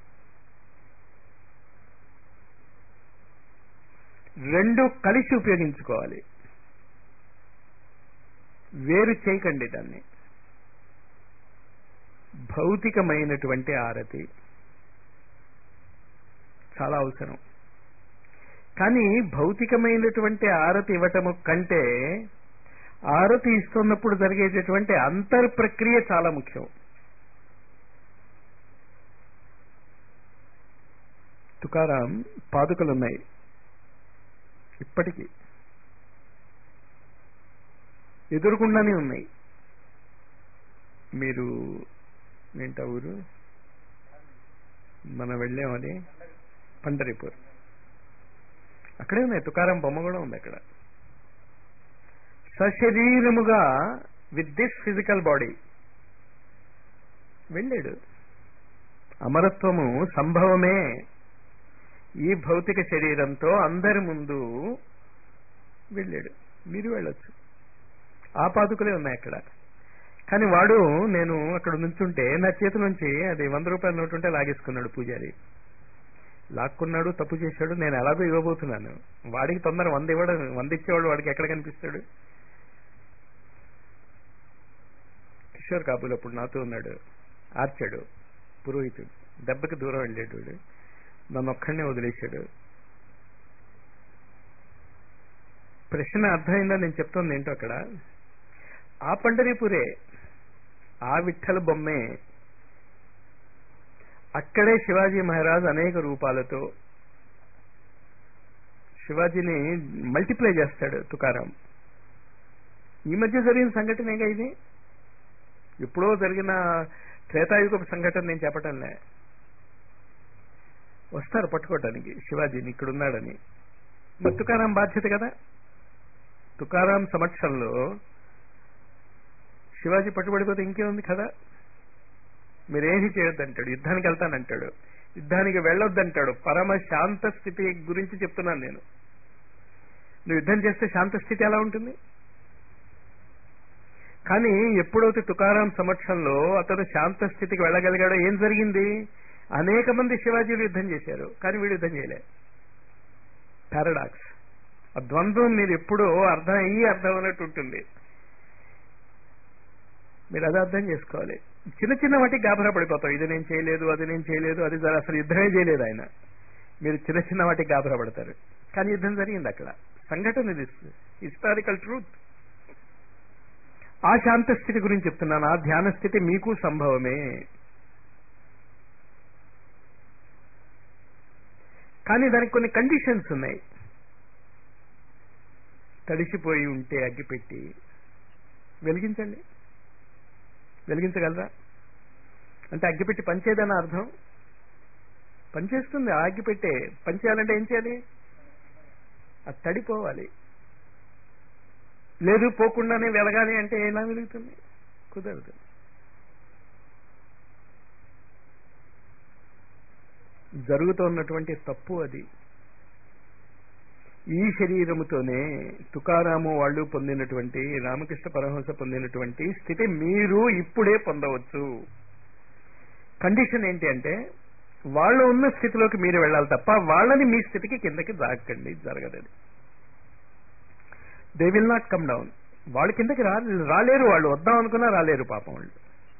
రెండు కలిసి ఉపయోగించుకోవాలి వేరు చేయకండి దాన్ని భౌతికమైనటువంటి ఆరతి చాలా అవసరం కానీ భౌతికమైనటువంటి ఆరతి ఇవ్వటము కంటే ఆరతి ఇస్తున్నప్పుడు జరిగేటటువంటి అంతర్ ప్రక్రియ చాలా ముఖ్యం తుకారాం పాదుకలున్నాయి ఇప్పటికీ ఎదురుకుండానే ఉన్నాయి మీరు ఏంటా ఊరు మనం వెళ్ళాం అది పండరిపూర్ అక్కడే ఉన్నాయి తుకారం బొమ్మ కూడా ఉంది అక్కడ సశరీరముగా విత్ దిస్ ఫిజికల్ బాడీ వెళ్ళాడు అమరత్వము సంభవమే ఈ భౌతిక శరీరంతో అందరి ముందు వెళ్ళాడు మీరు వెళ్ళొచ్చు ఆ పాదుకలే ఉన్నాయి అక్కడ కానీ వాడు నేను అక్కడ నుంచుంటే నా చేతి నుంచి అది వంద రూపాయల నోటు ఉంటే లాగేసుకున్నాడు పూజారి లాక్కున్నాడు తప్పు చేశాడు నేను ఎలాగో ఇవ్వబోతున్నాను వాడికి తొందర వంద ఇవ్వడం వంద ఇచ్చేవాడు వాడికి ఎక్కడ కనిపిస్తాడు కిషోర్ కాబూల్ అప్పుడు నాతో ఉన్నాడు ఆర్చాడు పురోహితుడు దెబ్బకి దూరం వెళ్ళాడు వాడు నన్ను ఒక్కడనే వదిలేశాడు ప్రశ్న అర్థమైందా నేను చెప్తోంది ఏంటో అక్కడ ఆ పండరీపురే ఆ విఠల బొమ్మే అక్కడే శివాజీ మహారాజ్ అనేక రూపాలతో శివాజీని మల్టిప్లై చేస్తాడు తుకారాం ఈ మధ్య జరిగిన సంఘటనేగా ఇది ఎప్పుడో జరిగిన త్రేతాయుగపు సంఘటన నేను చెప్పటంలే వస్తారు పట్టుకోవటానికి శివాజీని ఇక్కడున్నాడని మరి తుకారాం బాధ్యత కదా తుకారాం సమక్షంలో శివాజీ పట్టుబడిపోతే ఇంకేముంది కదా మీరేమీ చేయొద్దంటాడు యుద్ధానికి వెళ్తానంటాడు యుద్ధానికి వెళ్ళొద్దంటాడు పరమ శాంత స్థితి గురించి చెప్తున్నాను నేను నువ్వు యుద్ధం చేస్తే శాంత స్థితి ఎలా ఉంటుంది కానీ ఎప్పుడైతే తుకారాం సమక్షంలో అతను శాంత స్థితికి వెళ్ళగలిగాడో ఏం జరిగింది అనేక మంది శివాజీలు యుద్ధం చేశారు కానీ వీడు యుద్ధం చేయలే పారాడాక్స్ ఆ ద్వంద్వం మీరు ఎప్పుడో అర్థం అయ్యి అర్థం అన్నట్టు ఉంటుంది మీరు అది అర్థం చేసుకోవాలి చిన్న చిన్న వాటికి గాబరా పడిపోతాం ఇది నేను చేయలేదు అది నేను చేయలేదు అది జర- అసలు యుద్ధమే చేయలేదు ఆయన మీరు చిన్న చిన్న వాటికి గాబరా పడతారు కానీ యుద్ధం జరిగింది అక్కడ సంఘటన ఇది హిస్టారికల్ ట్రూత్ ఆ శాంత స్థితి గురించి చెప్తున్నాను ఆ ధ్యాన స్థితి మీకు సంభవమే కానీ దానికి కొన్ని కండిషన్స్ ఉన్నాయి తడిసిపోయి ఉంటే అగ్గిపెట్టి వెలిగించండి వెలిగించగలరా అంటే అగ్గిపెట్టి పనిచేయదని అర్థం పనిచేస్తుంది ఆ అగ్గిపెట్టే పనిచేయాలంటే ఏం చేయాలి అది తడిపోవాలి లేదు పోకుండానే వెలగాలి అంటే ఎలా వెలుగుతుంది కుదరదు జరుగుతున్నటువంటి తప్పు అది ఈ శరీరముతోనే తుకారాము వాళ్ళు పొందినటువంటి రామకృష్ణ పరమహంస పొందినటువంటి స్థితి మీరు ఇప్పుడే పొందవచ్చు కండిషన్ ఏంటి అంటే వాళ్ళు ఉన్న స్థితిలోకి మీరు వెళ్ళాలి తప్ప వాళ్ళని మీ స్థితికి కిందకి జాగకండి జరగదది they will not come down వాళ్ళు కిందకి రా రాలేరు వాళ్ళు వద్దాం అనుకున్నా రాలేరు పాపం వాళ్ళు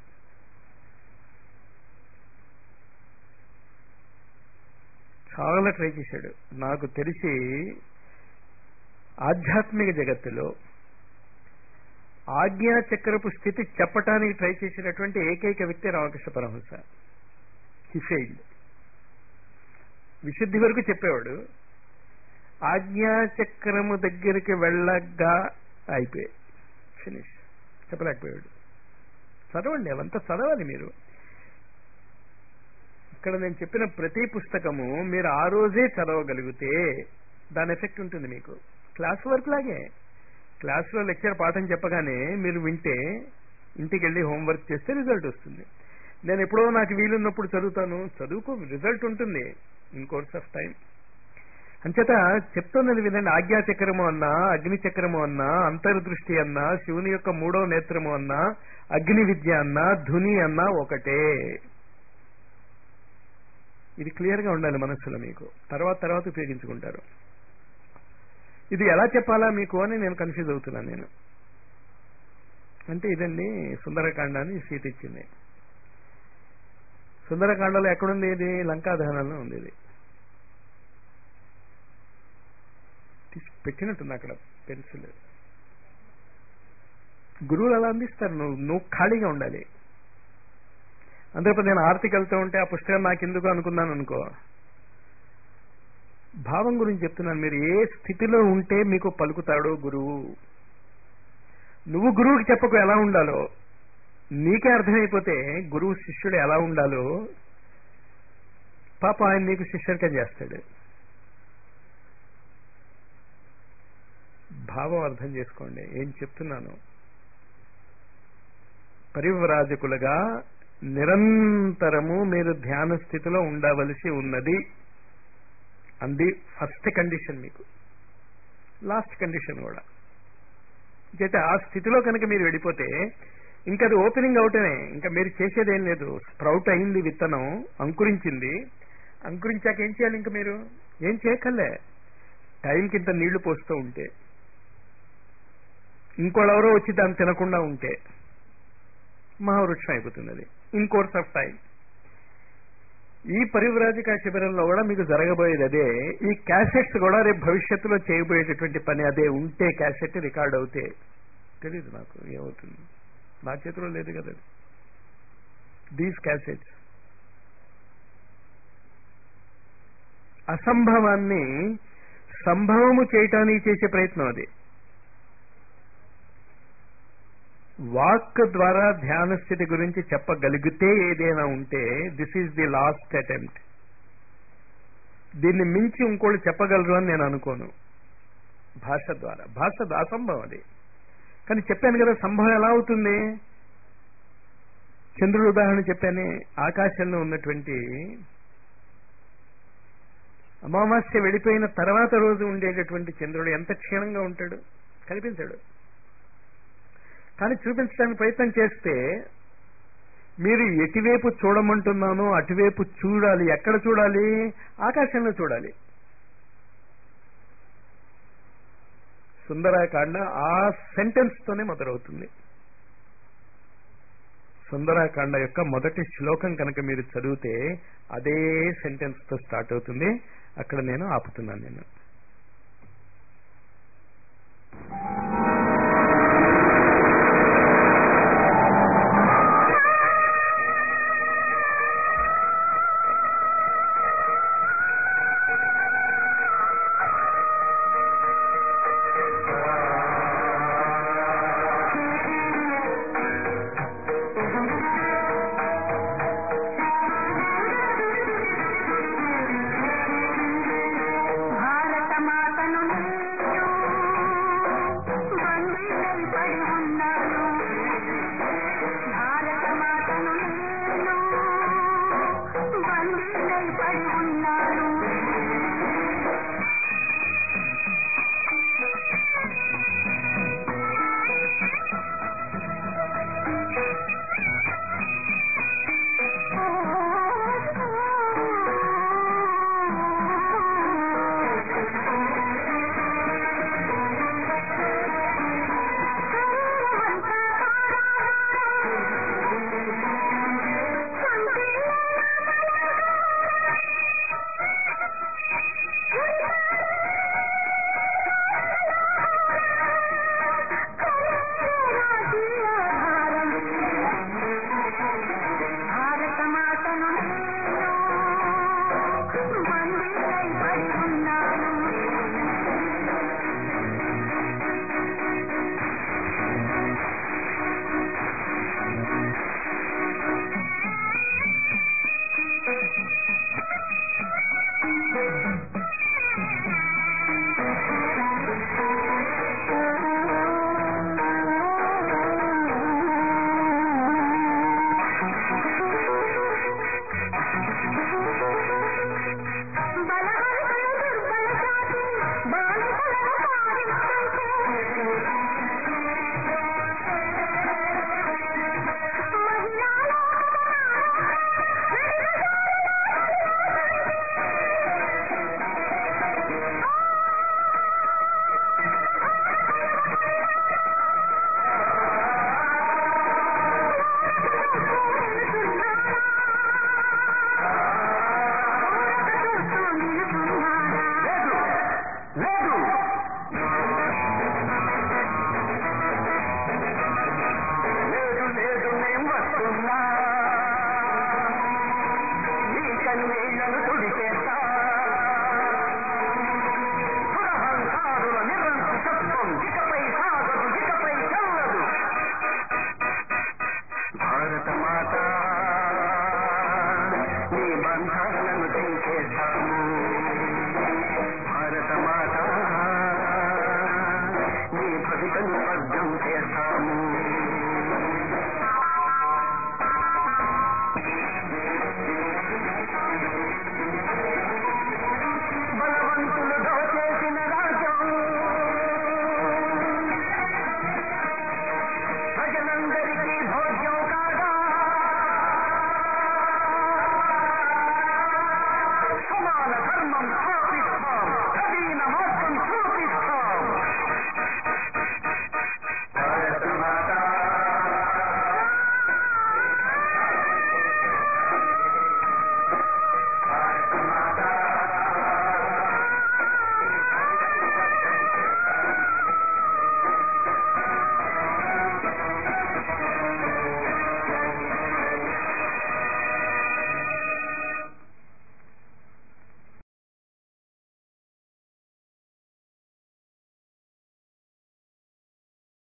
చాలా ట్రై చేశాడు నాకు తెలిసి ఆధ్యాత్మిక జగత్తులో ఆజ్ఞా చక్రపు స్థితి చెప్పటానికి ట్రై చేసినటువంటి ఏకైక వ్యక్తి రామకృష్ణ పరమహంస హి ఫెయిల్డ్ విశుద్ధి వరకు చెప్పేవాడు ఆజ్ఞా చక్రము దగ్గరికి వెళ్ళగా అయిపోయాయి ఫినిష్ చెప్పలేకపోయాడు చదవండి అవంతా చదవాలి మీరు ఇక్కడ నేను చెప్పిన ప్రతి పుస్తకము మీరు ఆ రోజే చదవగలిగితే దాని ఎఫెక్ట్ ఉంటుంది మీకు క్లాస్ వర్క్ లాగే క్లాస్లో లెక్చర్ పాఠం చెప్పగానే మీరు వింటే ఇంటికి వెళ్ళి హోంవర్క్ చేస్తే రిజల్ట్ వస్తుంది నేను ఎప్పుడో నాకు వీలున్నప్పుడు చదువుతాను చదువుకో రిజల్ట్ ఉంటుంది ఇన్ కోర్స్ ఆఫ్ టైం అంచేత చెప్తున్నది వినండి ఆజ్ఞా చక్రము అన్నా అగ్ని చక్రము అన్నా అంతర్దృష్టి అన్నా శివుని యొక్క మూడో నేత్రము అన్నా అగ్ని విద్య అన్నా ధుని అన్నా ఒకటే ఇది క్లియర్ గా ఉండాలి మనస్సులో మీకు తర్వాత తర్వాత ఉపయోగించుకుంటారు ఇది ఎలా చెప్పాలా మీకు అని నేను కన్ఫ్యూజ్ అవుతున్నాను నేను అంటే ఇదండి సుందరకాండాన్ని సీత ఇచ్చింది సుందరకాండలో ఎక్కడుంది ఇది లంకా దహనంలో ఉంది ఇది తీసి పెట్టినట్టుంది అక్కడ పెన్సిల్ గురువులు అలా అందిస్తారు నువ్వు నువ్వు ఖాళీగా ఉండాలి అందుకే నేను ఆర్తికి వెళ్తూ ఉంటే ఆ పుస్తకం నాకు ఎందుకు అనుకున్నాను అనుకో భావం గురించి చెప్తున్నాను మీరు ఏ స్థితిలో ఉంటే మీకు పలుకుతాడో గురువు నువ్వు గురువుకి చెప్పకు ఎలా ఉండాలో నీకే అర్థమైపోతే గురువు శిష్యుడు ఎలా ఉండాలో పాప ఆయన నీకు శిష్యర్కం చేస్తాడు భావం అర్థం చేసుకోండి ఏం చెప్తున్నాను పరివ్రాజకులుగా నిరంతరము మీరు ధ్యాన స్థితిలో ఉండవలసి ఉన్నది అంది ఫస్ట్ కండిషన్ మీకు లాస్ట్ కండిషన్ కూడా చేత ఆ స్థితిలో కనుక మీరు వెళ్ళిపోతే ఇంకా అది ఓపెనింగ్ అవటమే ఇంకా మీరు చేసేది ఏం లేదు స్ప్రౌట్ అయింది విత్తనం అంకురించింది అంకురించాక ఏం చేయాలి ఇంకా మీరు ఏం చేయకల్లే టైంకి ఇంత నీళ్లు పోస్తూ ఉంటే ఇంకోళ్ళెవరో వచ్చి దాన్ని తినకుండా ఉంటే మహావృక్షం అయిపోతుంది అది ఇన్ కోర్స్ ఆఫ్ టైం ఈ పరివ్రాజిక శిబిరంలో కూడా మీకు జరగబోయేది అదే ఈ క్యాసెట్స్ కూడా రేపు భవిష్యత్తులో చేయబోయేటటువంటి పని అదే ఉంటే క్యాసెట్ రికార్డ్ అవుతే తెలియదు నాకు ఏమవుతుంది నా చేతిలో లేదు కదా దీస్ క్యాసెట్స్ అసంభవాన్ని సంభవము చేయటానికి చేసే ప్రయత్నం అది వాక్ ద్వారా ధ్యాన స్థితి గురించి చెప్పగలిగితే ఏదైనా ఉంటే this is the last attempt దీన్ని మించి ఇంకోళ్ళు చెప్పగలరు అని నేను అనుకోను భాష ద్వారా భాష అసంభవం అది కానీ చెప్పాను కదా సంభవం ఎలా అవుతుంది చంద్రుడు ఉదాహరణ చెప్పానే ఆకాశంలో ఉన్నటువంటి అమావాస్య వెళ్ళిపోయిన తర్వాత రోజు ఉండేటటువంటి చంద్రుడు ఎంత క్షీణంగా ఉంటాడు కనిపించాడు కానీ చూపించడానికి ప్రయత్నం చేస్తే మీరు ఎటువైపు చూడమంటున్నానో అటువైపు చూడాలి ఎక్కడ చూడాలి ఆకాశంలో చూడాలి సుందరాకాండ ఆ సెంటెన్స్ తోనే మొదలవుతుంది సుందరాకాండ యొక్క మొదటి శ్లోకం కనుక మీరు చదివితే అదే సెంటెన్స్ తో స్టార్ట్ అవుతుంది అక్కడ నేను ఆపుతున్నాను నేను